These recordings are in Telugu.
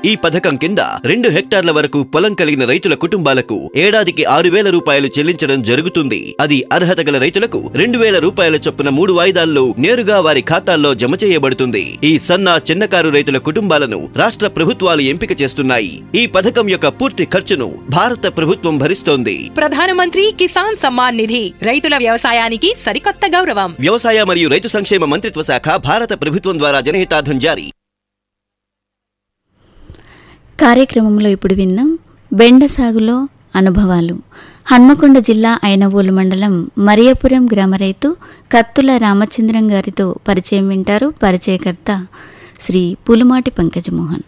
ఈ పథకం కింద రెండు హెక్టార్ల వరకు పొలం కలిగిన రైతుల కుటుంబాలకు ఏడాదికి ఆరు వేల రూపాయలు చెల్లించడం జరుగుతుంది అది అర్హత గల రైతులకు రెండు వేల రూపాయల చొప్పున మూడు వాయిదాల్లో నేరుగా వారి ఖాతాల్లో జమ చేయబడుతుంది ఈ సన్న చిన్నకారు రైతుల కుటుంబాలను రాష్ట్ర ప్రభుత్వాలు ఎంపిక చేస్తున్నాయి ఈ పథకం యొక్క పూర్తి ఖర్చును భారత ప్రభుత్వం భరిస్తోంది ప్రధానమంత్రి కిసాన్ సమ్మాన్ నిధి రైతుల వ్యవసాయానికి సరికొత్త గౌరవం వ్యవసాయ మరియు రైతు సంక్షేమ మంత్రిత్వ శాఖ భారత ప్రభుత్వం ద్వారా జనహితార్థం జారీ కార్యక్రమంలో ఇప్పుడు విన్నాం బెండ సాగులో అనుభవాలు హన్మకొండ జిల్లా ఐనవోలు మండలం మరియపురం గ్రామ రైతు కత్తుల రామచంద్రం గారితో పరిచయం వింటారు పరిచయకర్త శ్రీ పులుమాటి పంకజమోహన్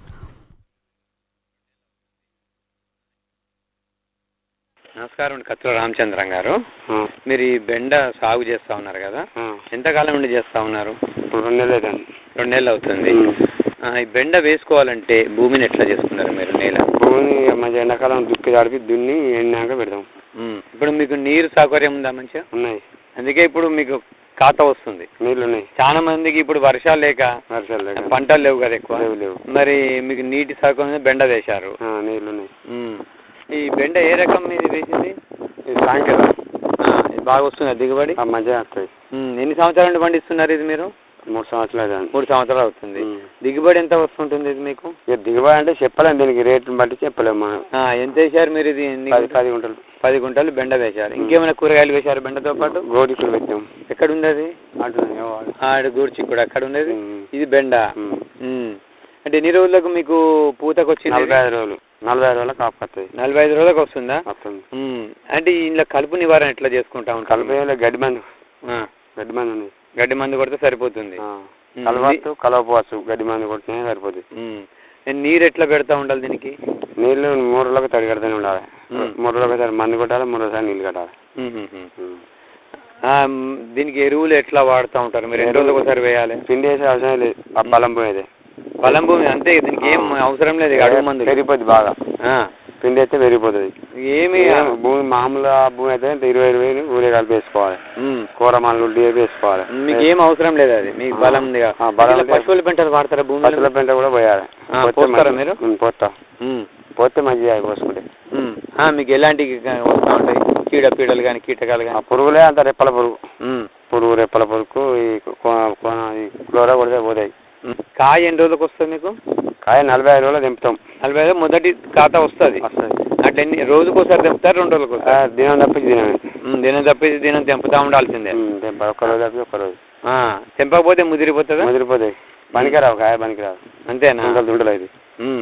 నమస్కారం అండి కత్తుల రామచంద్రం గారు మీరు ఈ బెండ సాగు చేస్తా ఉన్నారు కదా ఎంతకాలం నుండి చేస్తా ఉన్నారు ఇప్పుడు రెండు నెలలు అవుతుంది రెండు నెలలు అవుతుంది ఆ, ఈ బెండ వేసుకోవాలంటే భూమిని ఎట్లా చేసుకున్నారు మీరు నేల భూమిని మంచి ఎండాకాలం దుక్కి తడిపి దున్ని ఎండినాక పెడతాం ఉమ్. ఇప్పుడు మీకు నీరు సౌకర్యం ఉందా మంచిగా ఉన్నాయి అందుకే ఇప్పుడు మీకు ఖాతా వస్తుంది నీళ్ళు ఉన్నాయి చాలా మందికి ఇప్పుడు వర్షాలు లేక వర్షాలు లేక. పంటలు లేవు కదా ఎక్కువ లేవు లేవు మరి మీకు నీటి సౌకర్యం బెండ వేశారు ఆ, నీళ్ళు ఉన్నాయి ఉమ్. ఈ బెండ ఏ రకం మీది వేసింది ఇది సాయంకాలం ఆ, ఇది బాగా వస్తుందా దిగుబడి ఆ, మంచిగా వస్తాయి ఉమ్. ఎన్ని సంవత్సరాల నుండి పండిస్తున్నారు ఇది మీరు మూడు సంవత్సరాలు అవుతుంది మూడు సంవత్సరాలు అవుతుంది ఉమ్. దిగుబడి ఎంత వస్తుంటుంది ఇది మీకు ఇక దిగుబడి అంటే చెప్పలేము దీనికి రేట్ని బట్టి చెప్పలేము మనం ఆ, ఎంత వేశారు మీరు ఇది ఎన్ని పది గుంటలు? పది గుంటలు పది గుంటలు బెండ వేశారు ఇంకేమైనా కూరగాయలు వేశారు బెండతో పాటు గోడికులు పెట్టాం ఎక్కడ ఉంది అది అటు ఆడు గూర్చి కూడా ఎక్కడ ఉండేది ఉమ్. ఇది బెండ ఉమ్. ఉమ్. అంటే ఎన్ని రోజులకు మీకు పూతకు వచ్చింది నలభై ఐదు రోజులు నలభై ఐదు రోజులకు కాపు వస్తుంది నలభై ఐదు రోజులకు వస్తుందా వస్తుంది ఉమ్. అంటే ఇంట్లో కలుపు నివారణ ఎట్లా చేసుకుంటా ఉంటారు కలిపే గడ్డి మందు ఆ, గడ్డి మందు ఉంది గడ్డి మందు కొడితే సరిపోతుంది ఆ. ఉమ్. కలవచ్చు కలవపోవచ్చు గడ్డి మందు కొడితేనే సరిపోతుంది ఉమ్. నీరు ఎట్లా పెడతా ఉండాలి దీనికి నీళ్ళు మూడు రోజులకు తడి కడుతూనే ఉండాలి ఉమ్. మూడు రోజులకు ఒకసారి మందు కొట్టాలి మూడు రోజులు నీళ్ళు కట్టాలి ఉమ్, ఉమ్, ఉమ్. ఉమ్. ఆ, మ్, దీనికి ఎరువులు ఎట్లా వాడుతూ ఉంటారు మీరు ఎన్ని రోజులకు ఒకసారి వేయాలి పిండి వేసే అవసరం లేదు ఆ బలం పోయేది బలం భూమి అంతే దీనికి ఏం అవసరం లేదు ఇక అడుగు మందు పెరిగిపోద్ది బాగా ఆ. పిండి అయితే పెరిగిపోతుంది ఏమి ఏం భూమి మామూలు భూమి అయితే ఇంత ఇరవై ఇరవై ఊరే కలిపి వేసుకోవాలి ఉమ్. కూర మనలు డిఏపి వేసుకోవాలి మీకు ఏం అవసరం లేదు అది మీకు బలం ఉంది కదా. ఆ, బలం ఇట్లా ఉంది. పశువుల పెంటలు వాడతారా భూమిలో పసుల పెంట కూడా పోయాలి ఆ, పోతే పోస్తారా మంచి- మీరు? ఉమ్, పోస్తా ఉమ్. పోతే మంచిగా పోసుకుంటే ఉమ్. ఆ, మీకు ఎలాంటి వస్తూ ఉంటాయి చీడ పీడలు కానీ కీటకాలు ఆ కానీ పురుగులే అంత రెప్పల పురుగు పురుగు రెప్పల పురుగు ఈ కో- కోన- ఈ క్లోరా కొడితే పోతాయి కాయ ఎన్ని రోజులకు వస్తుంది మీకు కాయ నలభై ఐదు రోజులు దింపుతాం నలభై ఐదు మొదటి ఖాతా వస్తుంది వస్తుంది అట్లా ఎన్ని రోజుకు ఒకసారి తెంపుతారు రెండు రోజులకు ఆ, ఒకసారి దినం తప్పించి దినమే ఉమ్, దినం తప్పేసి దినం తెంపుతా ఉండాల్సిందే ఉమ్, తెంప- ఒక్క రోజు తప్పి ఒక్క రోజు ఆ, తెంపకపోతే ముదిరిపోతుందా ముదిరిపోతాయి పనికిరావు కాయ పనికిరావు అంతేనా దుండలు దుండలు అయితే ఉమ్.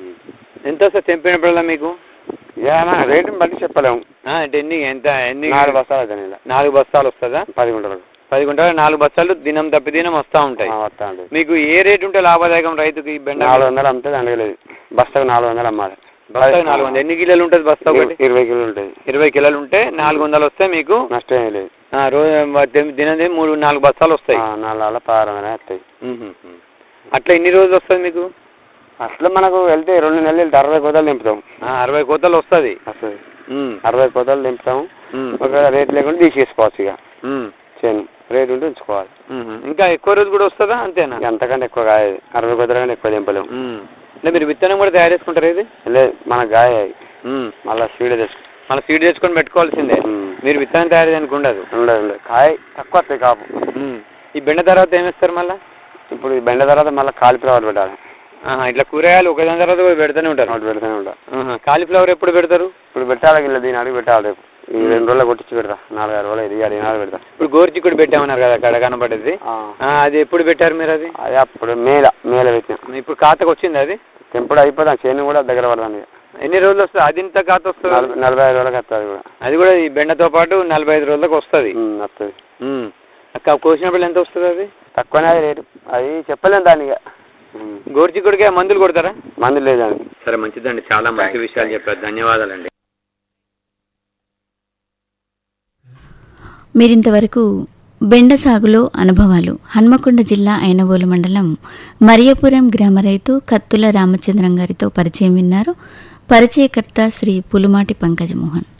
ఎంత వస్తుంది తెంపినప్పుడల్లా మీకు ఏమన్నా రేటుని బట్టి చెప్పలేము ఆ, అంటే ఎన్ని ఎంత ఎన్ని నాలుగు బస్తాలు అవుతాయి ఇలా నాలుగు బస్తాలు వస్తుందా పది గుంటలకు పది గుంటలు నాలుగు బస్తాలు దినం తప్పి దినం వస్తూ ఉంటాయి ఆ, వస్తా ఉంటుంది మీకు ఏ రేట్ ఉంటే లాభదాయకం రైతుకి ఈ బెండ నాలుగు వందలు అమ్మితే దండగలేదు బస్తాకు నాలుగు వందలు అమ్మాలి బస్తాకి నాలుగు వందలు ఎన్ని కిలోలు ఉంటుంది బస్తా ఒకటి ఇరవై కిలోలు ఉంటుంది ఇరవై కిలోలు ఉంటే నాలుగు వందలు వస్తే మీకు నష్టం ఏం లేదు ఆ, రోజు దినం దినం మూడు నాలుగు బస్తాలు వస్తాయి ఆ, నాలుగు వందల పదహారు వందలు వస్తాయి మ్మ్. అట్లా ఎన్ని రోజులు వస్తుంది మీకు అసలు మనకు వెళ్తే రెండు నెలలు వెళ్తే అరవై కోతలు దింపుతాం ఆ, అరవై కోతలు వస్తుంది వస్తుంది అరవై కోతలు దింపుతాం మ్మ్. ఒకవేళ రేట్ లేకుండా తీసేసుకోవచ్చు ఇక మ్మ్. చేను రేట్ ఉంటే ఉంచుకోవాలి మ్మ్. ఇంకా ఎక్కువ రోజు కూడా వస్తుందా అంతేనా ఇక అంతకంటే ఎక్కువ కాయదు అరవై కోతల కంటే ఎక్కువ దింపలేము మ్మ్. అంటే మీరు విత్తనం కూడా తయారు చేసుకుంటారు ఇది లేదు మనకు గాయ మ్మ్. మళ్ళీ స్పీడ్ తెచ్చు మన సీడ్ తెచ్చుకొని పెట్టుకోవాల్సిందే మ్మ్. మీరు విత్తనం తయారు చేయడానికి ఉండదు ఉండదు ఉండదు కాయ తక్కువ వస్తాయి కాపు మ్మ్. ఈ బెండ తర్వాత ఏమిస్తారు మళ్ళా ఇప్పుడు ఈ బెండ తర్వాత మళ్ళీ కాలిఫ్లవర్ పెట్టాలి ఆహా, ఇట్లా కూరగాయలు ఒకదాని తర్వాత ఒకటి పెడుతూనే ఉంటారు ఒకటి పెడతానే ఉంటా ఆహా, కాలీఫ్లవర్ ఎప్పుడు పెడతారు ఇప్పుడు పెట్టాలి ఇలా దీని అడిగి పెట్టాలి రేపు ఈ రెండు రోజులు కొట్టించి పెడతా నాలుగు ఆరు రోజులు ఇది అడిగి నాలుగు పెడతా ఇప్పుడు గోర్చిక్కుడు పెట్టామన్నారు కదా అక్కడ కనబడేది ఆ. ఆ, అది ఎప్పుడు పెట్టారు మీరు అది అది అప్పుడు మేల మేల పెట్టిన ఇప్పుడు ఖాతాకు వచ్చింది అది తెంపుడు అయిపోతాం చేను కూడా దగ్గర పడతాను ఇక. ఎన్ని రోజులు వస్తుంది అది ఇంత ఖాతా వస్తుంది నలభై నలభై ఐదు రోజులకు వస్తుంది కూడా అది కూడా ఈ బెండతో పాటు నలభై ఐదు రోజులకు వస్తుంది ఉమ్, వస్తుంది అక్క కోసినప్పుడు ఎంత వస్తుంది అది తక్కువనే అది రేటు అది చెప్పలేము దాన్ని ఇక ఉమ్. గోర్చిక్కుడికి మందులు కొడతారా మందు లేదు దానికి సరే మంచిదండి చాలా మంచి విషయాలు చెప్పారు ధన్యవాదాలండి మీరింతవరకు బెండ సాగులో అనుభవాలు హన్మకొండ జిల్లా ఐనవోలు మండలం మరియపురం గ్రామ రైతు కత్తుల రామచంద్రం గారితో పరిచయం విన్నారు పరిచయకర్త శ్రీ పులుమాటి పంకజమోహన్